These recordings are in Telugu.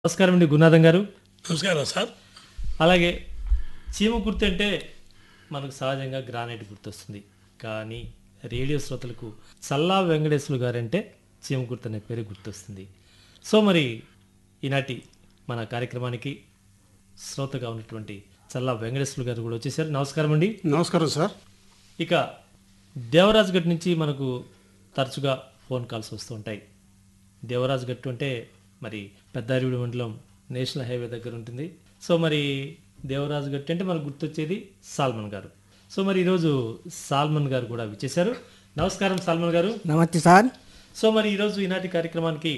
నమస్కారం అండి గురునాథం గారు నమస్కారం సార్ అలాగే చీమ గుర్తు అంటే మనకు సహజంగా గ్రానైట్ గుర్తొస్తుంది కానీ రేడియో శ్రోతలకు చల్లా వెంకటేశ్వరు గారంటే చీమ గుర్తు అనే పేరు గుర్తొస్తుంది సో మరి ఈనాటి మన కార్యక్రమానికి శ్రోతగా ఉన్నటువంటి చల్లా వెంకటేశ్వరు గారు కూడా వచ్చేసారు నమస్కారం అండి నమస్కారం సార్ ఇక దేవరాజ్ గట్ నుంచి మనకు తరచుగా ఫోన్ కాల్స్ వస్తూ ఉంటాయి దేవరాజ్ గట్టు అంటే మరి పెద్దారివిడి మండలం నేషనల్ హైవే దగ్గర ఉంటుంది సో మరి దేవరాజ్ గట్టు అంటే మనకు గుర్తొచ్చేది సాల్మన్ గారు సో మరి ఈరోజు సాల్మన్ గారు కూడా విచ్చేశారు నమస్కారం సాల్మన్ గారు నమస్తే సార్ సో మరి ఈరోజు ఈనాటి కార్యక్రమానికి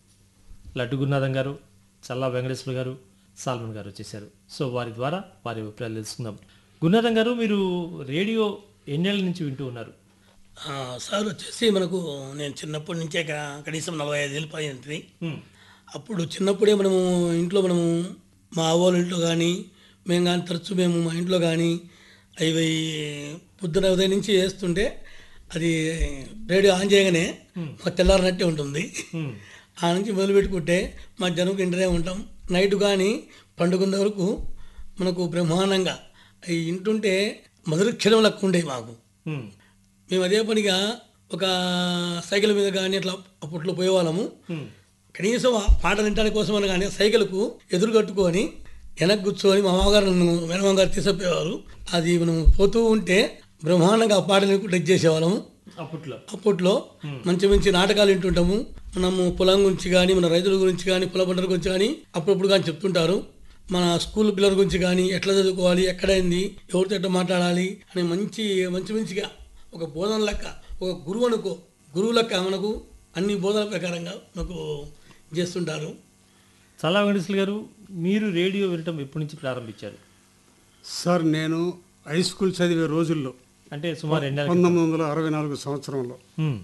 లడ్డు గురునాథం గారు చల్లా వెంకటేశ్వర గారు సాల్మన్ గారు వచ్చేసారు సో వారి ద్వారా వారి అభిప్రాయాలు తెలుసుకుందాం గురునాథం గారు మీరు రేడియో ఎన్నేళ్ళ నుంచి వింటూ ఉన్నారు ఆ, సార్ వచ్చేసి మనకు నేను చిన్నప్పటి నుంచే క- కనీసం నలభై ఐదేళ్ళు పైన హ్మ్. అప్పుడు చిన్నప్పుడే మనము ఇంట్లో మనము మా అవ్వాళ్ళ ఇంట్లో కానీ మేము కానీ తరచు మేము మా ఇంట్లో కానీ అవి పొద్దున ఉదయం నుంచి వేస్తుంటే అది రేడియో ఆన్ చేయగానే మాకు తెల్లారినట్టే ఉంటుంది హ్మ్. ఆ నుంచి మొదలు పెట్టుకుంటే మా జనంకు ఇంటనే ఉంటాం నైట్ కానీ పండుకున్న వరకు మనకు బ్రహ్మాండంగా అవి వింటుంటే మొదటి క్షణం లెక్క ఉండేవి మాకు హ్మ్. మేము అదే పనిగా ఒక సైకిల్ మీద కానీ అట్లా అప్పట్లో పోయేవాళ్ళము హ్మ్. కనీసం ఆ పాట వినడానికి కోసం అని కానీ సైకిల్కు ఎదురు కట్టుకొని వెనక్కి కూర్చొని మా మామగారు నన్ను మేనమామ గారు తీసుకుపోయేవారు అది మనం పోతూ ఉంటే బ్రహ్మాండంగా ఆ పాటని టచ్ చేసేవాళ్ళము అప్పట్లో అప్పట్లో మంచి మంచి నాటకాలు వింటుంటాము మనము పొలం గురించి కానీ మన రైతుల గురించి కానీ పొల పంటల గురించి కానీ అప్పుడప్పుడు కానీ చెప్తుంటారు మన స్కూల్ పిల్లల గురించి కానీ ఎట్లా చదువుకోవాలి ఎక్కడైంది ఎవరితో ఎట్లా మాట్లాడాలి అని మంచి మంచి మంచిగా ఒక బోధన లెక్క ఒక గురువు అనుకో గురువు లెక్క మనకు అన్ని బోధన ప్రకారంగా మనకు చేస్తుంటారు చల్లా వెంకటేశ్వర గారు మీరు రేడియో వినటం ఎప్పటి నుంచి ప్రారంభించారు సార్ నేను హై స్కూల్ చదివే రోజుల్లో అంటే సుమారు ఎన్ని పంతొమ్మిది వందల అరవై నాలుగు సంవత్సరంలో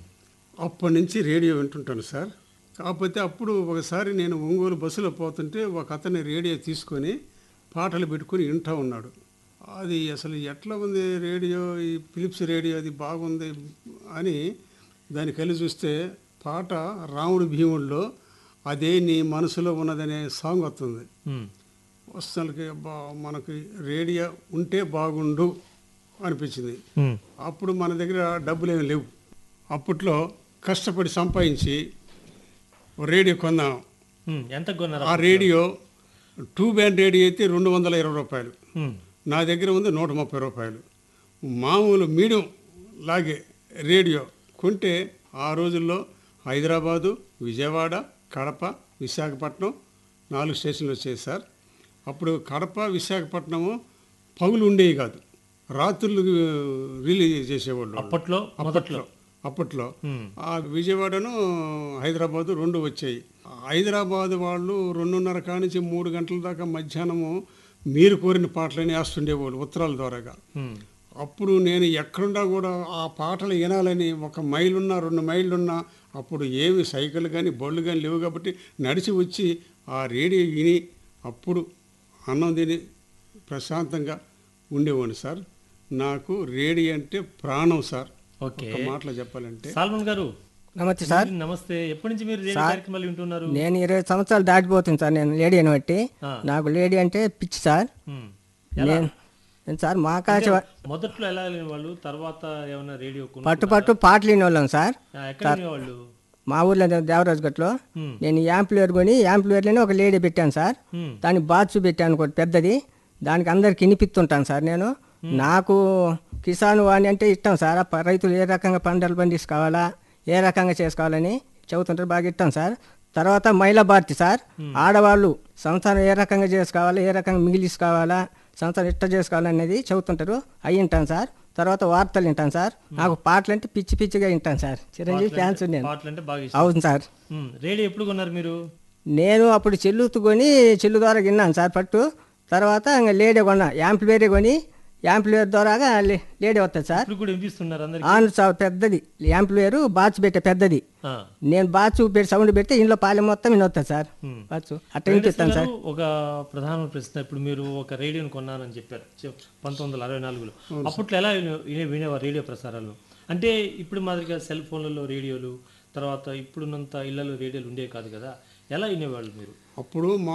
అప్పటి నుంచి రేడియో వింటుంటాను సార్ కాకపోతే అప్పుడు ఒకసారి నేను ఒంగోలు బస్సులో పోతుంటే ఒక అతని రేడియో తీసుకొని పాటలు పెట్టుకొని వింటూ ఉన్నాడు అది అసలు ఎట్లా ఉంది రేడియో ఈ ఫిలిప్స్ రేడియో అది బాగుంది అని దానికి వెళ్ళి చూస్తే పాట రాముడు భీముడిలో అదే నీ మనసులో ఉన్నదనే సాంగ్ వస్తుంది వస్తువులకి బా మనకి రేడియో ఉంటే బాగుండు అనిపించింది అప్పుడు మన దగ్గర డబ్బులు ఏమి లేవు అప్పట్లో కష్టపడి సంపాదించి ఓ రేడియో కొన్నాం ఎంత కొన్నారు ఆ రేడియో టూ బ్యాండ్ రేడియో అయితే రెండు వందల ఇరవై రూపాయలు హ్మ్. నా దగ్గర ఉంది నూట ముప్పై రూపాయలు మామూలు మీడియం లాగే రేడియో కొంటే ఆ రోజుల్లో హైదరాబాదు విజయవాడ కడప విశాఖపట్నం నాలుగు స్టేషన్లు వచ్చాయి సార్ అప్పుడు కడప విశాఖపట్నము పగులు ఉండేవి కాదు రాత్రులు రిలీజ్ చేసేవాళ్ళు అప్పట్లో మొదట్లో అప్పట్లో హ్మ్. ఆ విజయవాడను హైదరాబాదు రెండు వచ్చాయి హైదరాబాద్ వాళ్ళు రెండున్నర కానించి మూడు గంటల దాకా మధ్యాహ్నము మీరు కోరిన పాటలని వేస్తుండేవాళ్ళు ఉత్తరాల ద్వారాగా హ్మ్. అప్పుడు నేను ఎక్కడున్నా కూడా ఆ పాటలు వినాలని ఒక మైలున్నా రెండు మైళ్ళున్నా అప్పుడు ఏమి సైకిల్ కానీ బళ్ళు కానీ లేవు కాబట్టి నడిచి వచ్చి ఆ రేడియో విని అప్పుడు అన్నం తిని ప్రశాంతంగా ఉండేవాడిని సార్ నాకు రేడియో అంటే ప్రాణం సార్ ఓకే ఒక మాటలో చెప్పాలంటే సాల్మన్ గారు నమస్తే సార్ మీరు నమస్తే ఎప్పటి నుంచి మీరు రేడియో కార్యక్రమాలు వింటున్నారు నేను ఇరవై సంవత్సరాలు దాటిపోతుంది సార్ నేను లేడీని బట్టి ఆ. నాకు లేడీ అంటే పిచ్చి సార్ హ్మ్. నేను నేను సార్ మా కాచి మొదట్లో ఎలా వెళ్ళిన వాళ్ళు తర్వాత ఏమైనా రేడియో కొను పట్టు పట్టు పాటలు వినేవాళ్ళం సార్ ఆ, ఎక్కడ వినేవాళ్ళు మా ఊర్లో దేవరాజు గట్లో హ్మ్. నేను యాంప్లియర్ కొని యాంప్లియర్లోనే ఒక లేడీ పెట్టాను సార్ హ్మ్. దానికి బాత్స్ పెట్టాను ఒకటి పెద్దది దానికి అందరికి వినిపిస్తుంటాను సార్ నేను నాకు కిసాన్ వాణి అంటే ఇష్టం సార్ ఆ ప- రైతులు ఏ రకంగా పంటలు పండించుకోవాలా ఏ రకంగా చేసుకోవాలని చెబుతుంటారు బాగా ఇష్టం సార్ తర్వాత మహిళా భారతి సార్ ఆడవాళ్ళు సంసారం ఏ రకంగా చేసుకోవాలా ఏ రకంగా మిగిలిసుకోవాలా సంసారం ఇట్ట చేసుకోవాలనేది చెబుతుంటారు అవి వింటాను సార్ తర్వాత వార్తలు వింటాను సార్ నాకు పాటలు అంటే పిచ్చి పిచ్చిగా వింటాను సార్ చిరంజీవి ఫ్యాన్స్ నేను పాటలు అంటే బాగా ఇష్టం అవును సార్ హ్మ్. రేడియో ఎప్పుడు కొన్నారు మీరు నేను అప్పుడు చెల్లుతు కొని చెల్లు ద్వారా విన్నాను సార్ పట్టు తర్వాత ఇంకా లేడీ కొన్నా యాంప్లివేరే కొని యాంప్లివేర్ ద్వారాగా లే- లేడీ వస్తుంది సార్ ఇప్పుడు కూడా వినిపిస్తున్నారు అందరికి ఆన్ సార్ పెద్దది యాంప్లివేరు బాచ్ పెట్టే పెద్దది ఆ. నేను బాచ్ పెట్టి సౌండ్ పెడితే ఇంట్లో పాలెం మొత్తం వినొస్తుంది సార్ హ్మ్. బాచ్ అట్లా వినిపిస్తాను సార్ గారు, ఒక ప్రధాన ప్రశ్న ఇప్పుడు మీరు ఒక రేడియోని కొన్నానని చెప్పారు చెప్- పంతొమ్మిది వందల అరవై నాలుగులో అప్పట్లో ఎలా వినే- వినే- వినేవారు రేడియో ప్రసారాలు అంటే ఇప్పుడు మాదిరిగా సెల్ ఫోన్లలో రేడియోలు తర్వాత ఇప్పుడున్నంత ఇళ్లలో రేడియోలు ఉండేవి కాదు కదా ఎలా వినేవాళ్ళు మీరు అప్పుడు మా